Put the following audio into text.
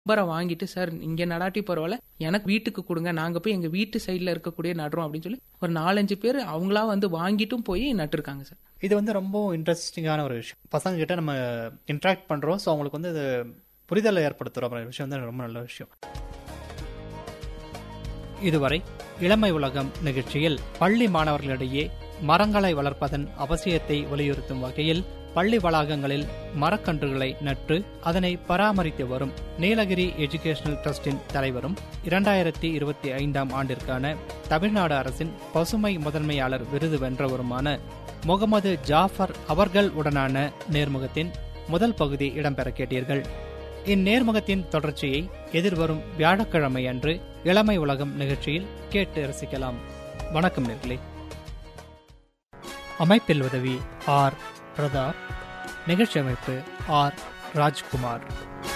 நம்பரை வாங்கிட்டு சார் இங்க நடாட்டி பரவாயில்ல எனக்கு வீட்டுக்கு கொடுங்க நாங்க போய் எங்க வீட்டு சைடுல இருக்கக்கூடிய நடுறோம் அப்படின்னு சொல்லி ஒரு நாலஞ்சு பேர் அவங்களா வந்து வாங்கிட்டும் போய் நட்டுருக்காங்க சார் இது வந்து ரொம்ப இன்ட்ரெஸ்டிங்கான ஒரு விஷயம் பசங்க கிட்ட நம்ம இன்ட்ராக்ட் பண்றோம் ஸோ அவங்களுக்கு வந்து இது புரிதலை ஏற்படுத்துறோம் அப்படிங்கிற விஷயம் வந்து ரொம்ப நல்ல விஷயம் இதுவரை இளமை உலகம் நிகழ்ச்சியில் பள்ளி மாணவர்களிடையே மரங்களை வளர்ப்பதன் அவசியத்தை வலியுறுத்தும் வகையில் பள்ளி வளாகங்களில் மரக்கன்றுகளை நட்டு அதனை பராமரித்து வரும் நீலகிரி எஜுகேஷனல் ட்ரஸ்டின் தலைவரும் இரண்டாயிரத்தி இருபத்தி ஐந்தாம் ஆண்டிற்கான தமிழ்நாடு அரசின் பசுமை முதன்மையாளர் விருது வென்றவருமான முகமது ஜாஃபர் அவர்கள் உடனான நேர்முகத்தின் முதல் பகுதி இடம்பெற கேட்டீர்கள் இந்நேர்முகத்தின் தொடர்ச்சியை எதிர்வரும் வியாழக்கிழமை அன்று இளமை உலகம் நிகழ்ச்சியில் கேட்டு ரசிக்கலாம் வணக்கம் நேர்களே அமைப்பில் உதவி ஆர் பிரதாப் நிகழ்ச்சி அமைப்பு ஆர் ராஜ்குமார்